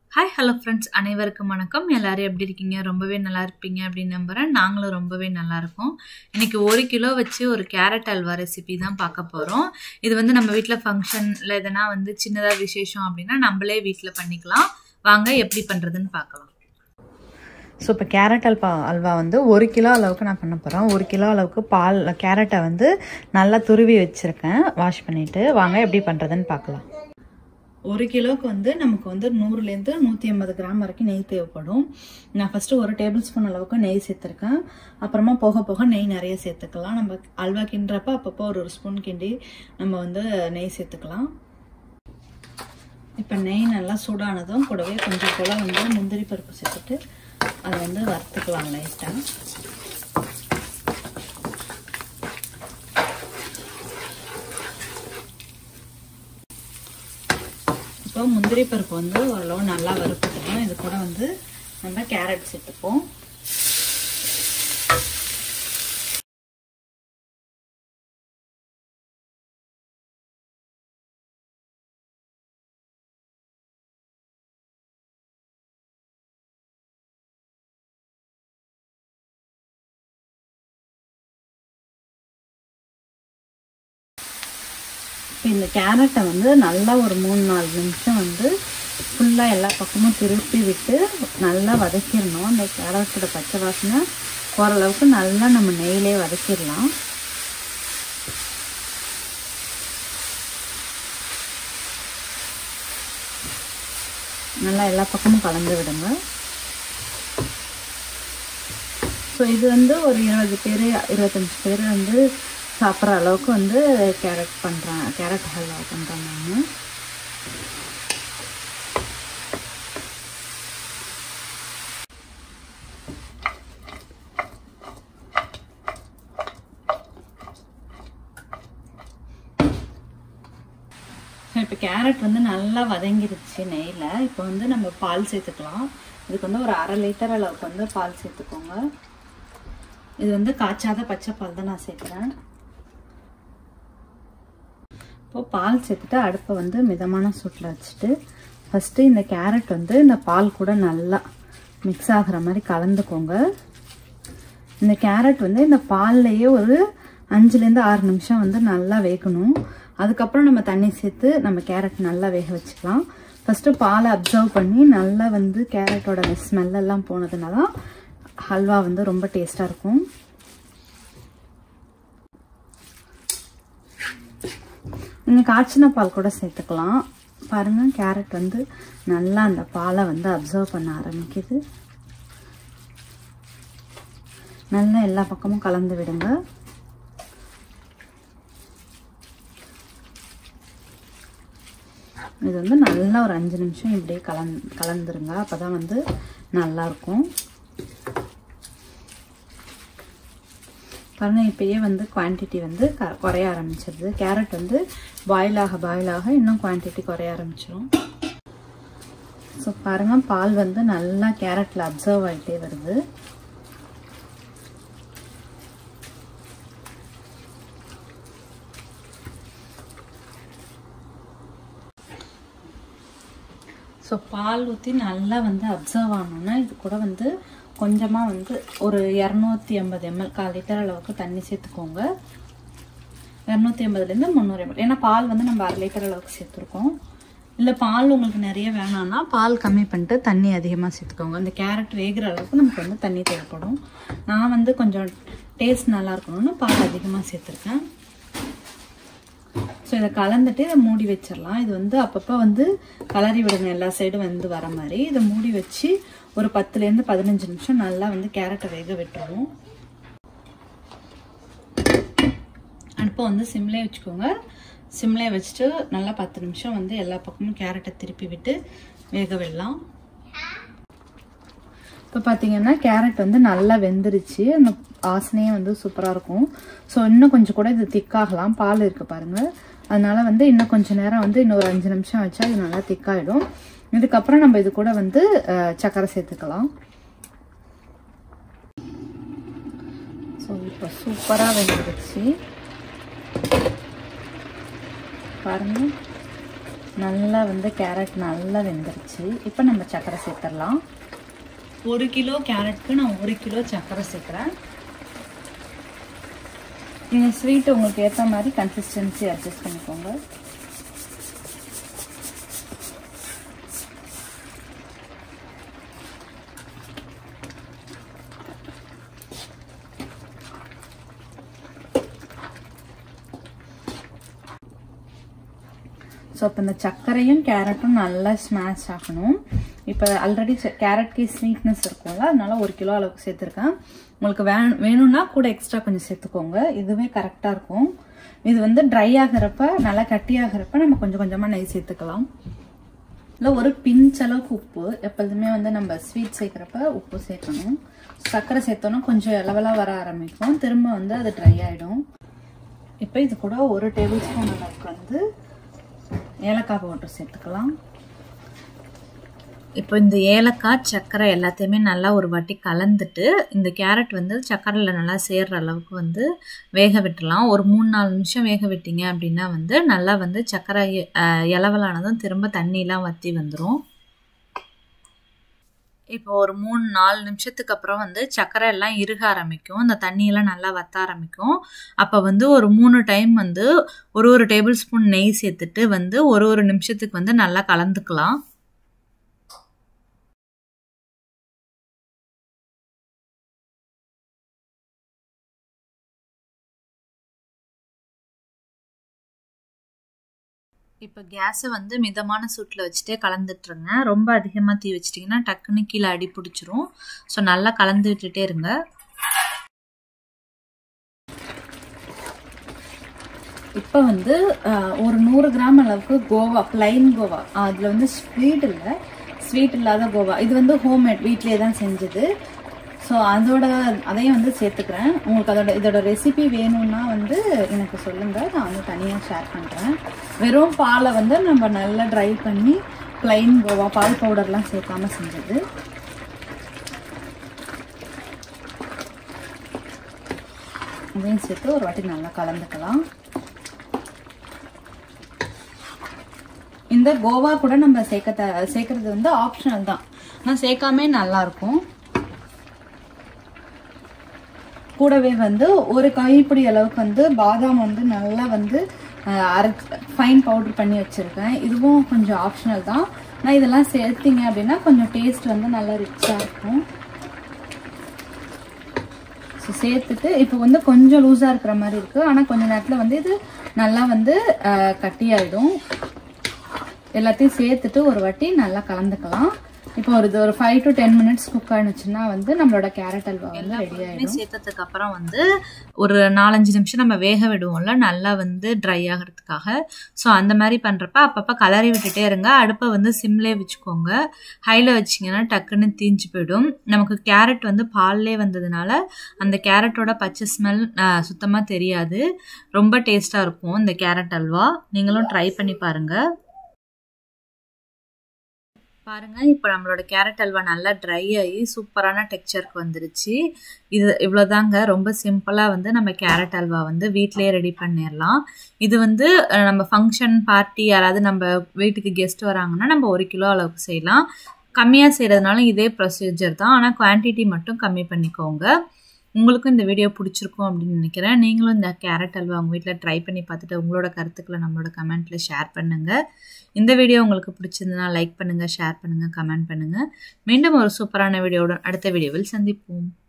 hi hello friends அனைவருக்கும் வணக்கம் எல்லாரும் எப்படி இருக்கீங்க ரொம்பவே நல்லா இருப்பீங்க அப்படின்னு நம்புகிறேன் நாங்களும் ரொம்பவே நல்லா இருக்கோம் இன்னைக்கு ஒரு கிலோ வச்சு ஒரு கேரட் அல்வா ரெசிபி தான் பார்க்க போகிறோம் இது வந்து நம்ம வீட்டில் ஃபங்க்ஷன் இல்லை எதனா வந்து சின்னதாக விசேஷம் அப்படின்னா நம்மளே வீட்டில் பண்ணிக்கலாம் வாங்க எப்படி பண்ணுறதுன்னு பார்க்கலாம் ஸோ இப்போ கேரட் அல்வா அல்வா வந்து ஒரு கிலோ அளவுக்கு நான் பண்ண போகிறேன் ஒரு கிலோ அளவுக்கு பால் கேரட்டை வந்து நல்லா துருவி வச்சுருக்கேன் வாஷ் பண்ணிவிட்டு வாங்க எப்படி பண்ணுறதுன்னு பார்க்கலாம் ஒரு கிலோவுக்கு வந்து நமக்கு வந்து நூறுலேருந்து நூற்றி ஐம்பது கிராம் வரைக்கும் நெய் தேவைப்படும் நான் ஃபஸ்ட்டு ஒரு டேபிள் ஸ்பூன் அளவுக்கு நெய் சேர்த்துருக்கேன் அப்புறமா போக போக நெய் நிறைய சேர்த்துக்கலாம் நம்ம அல்வா கிண்டுறப்ப அப்பப்போ ஒரு ஒரு ஸ்பூன் கிண்டி நம்ம வந்து நெய் சேர்த்துக்கலாம் இப்போ நெய் நல்லா சூடானதும் கூடவே கொஞ்சம் போல் வந்து முந்திரி பருப்பு சேர்த்துட்டு அதை வந்து வறுத்துக்கலாம் லைட்டாக இப்போ முந்திரி பருப்பு வந்து ஓரளவு நல்லா வறுத்துக்கணும் இது கூட வந்து நம்ம கேரட் சேர்த்துப்போம் இப்போ இந்த கேரட்டை வந்து நல்லா ஒரு மூணு நாலு நிமிஷம் வந்து ஃபுல்லாக எல்லா பக்கமும் திருப்பி விட்டு நல்லா வதக்கிடணும் அந்த கேரட்டோட பச்சை வாசனை ஓரளவுக்கு நல்லா நம்ம நெய்யிலே வதக்கிடலாம் நல்லா எல்லா பக்கமும் கலந்து விடுங்க ஸோ இது வந்து ஒரு இருபது பேர் இருபத்தஞ்சி பேர் வந்து சாப்பிட்ற அளவுக்கு வந்து கேரட் பண்ணுறேன் கேரட் ஹல்வா பண்ணுறேன் நான் இப்போ கேரட் வந்து நல்லா வதங்கிருச்சு நெய்யில் இப்போ வந்து நம்ம பால் சேர்த்துக்கலாம் இதுக்கு வந்து ஒரு அரை லிட்டர் அளவுக்கு வந்து பால் சேர்த்துக்கோங்க இது வந்து காய்ச்சாத பச்சை பால் தான் நான் சேர்க்குறேன் இப்போது பால் சேர்த்துட்டு அடுப்பை வந்து மிதமான சூட்டில் வச்சுட்டு ஃபஸ்ட்டு இந்த கேரட் வந்து இந்த பால் கூட நல்லா மிக்ஸ் ஆகிற மாதிரி கலந்துக்கோங்க இந்த கேரட் வந்து இந்த பால்லையே ஒரு அஞ்சுலேருந்து ஆறு நிமிஷம் வந்து நல்லா வேகணும் அதுக்கப்புறம் நம்ம தண்ணி சேர்த்து நம்ம கேரட் நல்லா வேக வச்சுக்கலாம் ஃபஸ்ட்டு பாலை அப்சர்வ் பண்ணி நல்லா வந்து கேரட்டோட ஸ்மெல்லெல்லாம் போனதுனால தான் ஹல்வா வந்து ரொம்ப டேஸ்ட்டாக இருக்கும் நீங்கள் காய்ச்சின பால் கூட சேர்த்துக்கலாம் பாருங்கள் கேரட் வந்து நல்லா அந்த பாலை வந்து அப்சர்வ் பண்ண ஆரம்பிக்குது நல்லா எல்லா பக்கமும் கலந்து விடுங்க இது வந்து நல்லா ஒரு அஞ்சு நிமிஷம் இப்படியே கலந் கலந்துருங்க அப்போ தான் வந்து நல்லாயிருக்கும் பாருங்கள் இப்போயே வந்து குவான்டிட்டி வந்து க குறைய ஆரம்பிச்சிருது கேரட் வந்து பாயில் ஆக பாயில் ஆக இன்னும் குவான்டிட்டி குறைய ஆரம்பிச்சிடும் ஸோ பாருங்கள் பால் வந்து நல்லா கேரட்டில் அப்சர்வ் ஆகிட்டே வருது ஸோ பால் ஊற்றி நல்லா வந்து அப்சர்வ் ஆனோன்னா இது கூட வந்து கொஞ்சமாக வந்து ஒரு இரநூத்தி ஐம்பது எம்எல் கால் லிட்டர் அளவுக்கு தண்ணி சேர்த்துக்கோங்க இரநூத்தி ஐம்பதுலேருந்து முந்நூறு எம்எல் ஏன்னா பால் வந்து நம்ம அரை லிட்டர் அளவுக்கு சேர்த்துருக்கோம் இல்லை பால் உங்களுக்கு நிறைய வேணாம்னா பால் கம்மி பண்ணிட்டு தண்ணி அதிகமாக சேர்த்துக்கோங்க இந்த கேரட் வேகிற அளவுக்கு நமக்கு வந்து தண்ணி தேவைப்படும் நான் வந்து கொஞ்சம் டேஸ்ட் நல்லா இருக்கணும்னு பால் அதிகமாக சேர்த்துருக்கேன் ஸோ இதை கலந்துட்டு இதை மூடி வச்சிடலாம் இது வந்து அப்பப்போ வந்து கலரி விடுங்க எல்லா சைடும் வந்து வர மாதிரி இதை மூடி வச்சு ஒரு பத்துலேருந்து பதினஞ்சு நிமிஷம் நல்லா வந்து கேரட்டை வேக விட்டுருவோம் அடுப்பை வந்து சிம்லே வச்சுக்கோங்க சிம்லே வச்சுட்டு நல்லா பத்து நிமிஷம் வந்து எல்லா பக்கமும் கேரட்டை திருப்பி விட்டு வேக விடலாம் இப்போ பார்த்தீங்கன்னா கேரட் வந்து நல்லா வெந்துருச்சு அந்த வாசனையே வந்து சூப்பராக இருக்கும் ஸோ இன்னும் கொஞ்சம் கூட இது திக்காகலாம் பால் இருக்குது பாருங்கள் அதனால வந்து இன்னும் கொஞ்சம் நேரம் வந்து இன்னொரு அஞ்சு நிமிஷம் வச்சா இது நல்லா திக்காயிடும் இதுக்கப்புறம் நம்ம இது கூட வந்து சர்க்கரை சேர்த்துக்கலாம் ஸோ இப்போ சூப்பராக வெந்துருச்சு பாருங்கள் நல்லா வந்து கேரட் நல்லா வெந்துருச்சு இப்போ நம்ம சர்க்கரை சேர்த்துடலாம் ஒரு கிலோ கேரட்க்கு நான் ஒரு கிலோ சர்க்கரை சேர்க்குறேன் நீங்கள் ஸ்வீட் உங்களுக்கு ஏற்ற மாதிரி கன்சிஸ்டன்சி அட்ஜஸ்ட் பண்ணிக்கோங்க ஸோ இப்போ இந்த சர்க்கரையும் கேரட்டும் நல்லா ஸ்மாஷ் ஆகணும் இப்போ ஆல்ரெடி கேரட்க்கு ஸ்வீட்னஸ் இருக்கும்ல அதனால ஒரு கிலோ அளவுக்கு சேர்த்துருக்கேன் உங்களுக்கு வே வேணும்னா கூட எக்ஸ்ட்ரா கொஞ்சம் சேர்த்துக்கோங்க இதுவே கரெக்டாக இருக்கும் இது வந்து ட்ரை ஆகிறப்ப நல்லா கட்டி ஆகிறப்ப நம்ம கொஞ்சம் கொஞ்சமாக நெய் சேர்த்துக்கலாம் இல்லை ஒரு பிஞ்ச் அளவுக்கு உப்பு எப்பொழுதுமே வந்து நம்ம ஸ்வீட் சேர்க்குறப்ப உப்பு சேர்க்கணும் சர்க்கரை சேர்த்தோன்னா கொஞ்சம் இலவலாக வர ஆரம்பிக்கும் திரும்ப வந்து அது ட்ரை ஆகிடும் இப்போ இது கூட ஒரு டேபிள் ஸ்பூன் அளவுக்கு வந்து ஏலக்காய் பவுடர் சேர்த்துக்கலாம் இப்போ இந்த ஏலக்காய் சர்க்கரை எல்லாத்தையுமே நல்லா ஒரு வாட்டி கலந்துட்டு இந்த கேரட் வந்து சர்க்கரையில் நல்லா சேர்ற அளவுக்கு வந்து வேக விட்டுலாம் ஒரு மூணு நாலு நிமிஷம் வேக விட்டீங்க அப்படின்னா வந்து நல்லா வந்து சர்க்கரை இலவலானதும் திரும்ப தண்ணியெலாம் வற்றி வந்துடும் இப்போ ஒரு மூணு நாலு நிமிஷத்துக்கு அப்புறம் வந்து சர்க்கரை எல்லாம் இறுக ஆரம்பிக்கும் இந்த தண்ணியெல்லாம் நல்லா வத்த ஆரம்பிக்கும் அப்போ வந்து ஒரு மூணு டைம் வந்து ஒரு ஒரு டேபிள் ஸ்பூன் நெய் சேர்த்துட்டு வந்து ஒரு ஒரு நிமிஷத்துக்கு வந்து நல்லா கலந்துக்கலாம் இப்போ கேஸை வந்து மிதமான சூட்டில் வச்சுட்டே கலந்துட்டுருங்க ரொம்ப அதிகமாக தீ வச்சிட்டிங்கன்னா டக்குன்னு கீழே அடி பிடிச்சிரும் ஸோ நல்லா கலந்து விட்டுட்டே இருங்க இப்போ வந்து ஒரு நூறு கிராம் அளவுக்கு கோவா பிளைன் கோவா அதில் வந்து ஸ்வீட் இல்லை ஸ்வீட் இல்லாத கோவா இது வந்து ஹோம்மேட் வீட்லேயே தான் செஞ்சது ஸோ அதோட அதையும் வந்து சேர்த்துக்கிறேன் உங்களுக்கு அதோட இதோட ரெசிபி வேணும்னா வந்து எனக்கு சொல்லுங்கள் நான் வந்து தனியாக ஷேர் பண்ணுறேன் வெறும் பாலை வந்து நம்ம நல்லா ட்ரை பண்ணி பிளைன் கோவா பால் பவுடர்லாம் சேர்க்காம செஞ்சது அதையும் சேர்த்து ஒரு வாட்டி நல்லா கலந்துக்கலாம் இந்த கோவா கூட நம்ம சேர்க்க சேர்க்கறது வந்து ஆப்ஷனல் தான் ஆனால் சேர்க்காமே நல்லா இருக்கும் கூடவே வந்து ஒரு கைப்பிடி அளவுக்கு வந்து பாதாம் வந்து நல்லா வந்து அரை ஃபைன் பவுடர் பண்ணி வச்சுருக்கேன் இதுவும் கொஞ்சம் ஆப்ஷனல் தான் ஆனால் இதெல்லாம் சேர்த்திங்க அப்படின்னா கொஞ்சம் டேஸ்ட் வந்து நல்லா ரிச்சாக இருக்கும் ஸோ சேர்த்துட்டு இப்போ வந்து கொஞ்சம் லூஸாக இருக்கிற மாதிரி இருக்குது ஆனால் கொஞ்ச நேரத்தில் வந்து இது நல்லா வந்து கட்டியாயிடும் எல்லாத்தையும் சேர்த்துட்டு ஒரு வாட்டி நல்லா கலந்துக்கலாம் இப்போ ஒரு ஒரு five to ten minutes cook ஆனிச்சுன்னா வந்து நம்மளோட கேரட் அல்வா வந்து ரெடி ஆகிடும் சேர்த்ததுக்கு அப்புறம் வந்து ஒரு நாலஞ்சு நிமிஷம் நம்ம வேக விடுவோம்ல நல்லா வந்து ட்ரை ஆகிறதுக்காக ஸோ அந்த மாதிரி பண்ணுறப்ப அப்பப்போ கலரி விட்டுட்டே இருங்க அடுப்பை வந்து சிம்லே வச்சுக்கோங்க ஹையில் வச்சிங்கன்னா டக்குன்னு தீஞ்சு போயிடும் நமக்கு கேரட் வந்து பால்லே வந்ததுனால அந்த கேரட்டோட பச்சை ஸ்மெல் சுத்தமாக தெரியாது ரொம்ப டேஸ்ட்டாக இருக்கும் இந்த கேரட் அல்வா நீங்களும் ட்ரை பண்ணி பாருங்கள் பாருங்கள் இப்போ நம்மளோட கேரட் அல்வா நல்லா ட்ரை ஆகி சூப்பரான டெக்ஸ்சருக்கு வந்துருச்சு இது இவ்வளோதாங்க ரொம்ப சிம்பிளாக வந்து நம்ம கேரட் அல்வா வந்து வீட்டிலேயே ரெடி பண்ணிடலாம் இது வந்து நம்ம ஃபங்க்ஷன் பார்ட்டி யாராவது நம்ம வீட்டுக்கு கெஸ்ட் வராங்கன்னா நம்ம ஒரு கிலோ அளவுக்கு செய்யலாம் கம்மியாக செய்கிறதுனால இதே ப்ரொசீஜர் தான் ஆனால் குவான்டிட்டி மட்டும் கம்மி பண்ணிக்கோங்க உங்களுக்கும் இந்த வீடியோ பிடிச்சிருக்கும் அப்படின்னு நினைக்கிறேன் நீங்களும் இந்த கேரட் அல்வா உங்கள் வீட்டில் ட்ரை பண்ணி பார்த்துட்டு உங்களோட கருத்துக்களை நம்மளோட கமெண்ட்டில் ஷேர் பண்ணுங்கள் இந்த வீடியோ உங்களுக்கு பிடிச்சிருந்தனா லைக் பண்ணுங்கள் ஷேர் பண்ணுங்கள் கமெண்ட் பண்ணுங்கள் மீண்டும் ஒரு சூப்பரான வீடியோவுடன் அடுத்த வீடியோவில் சந்திப்போம்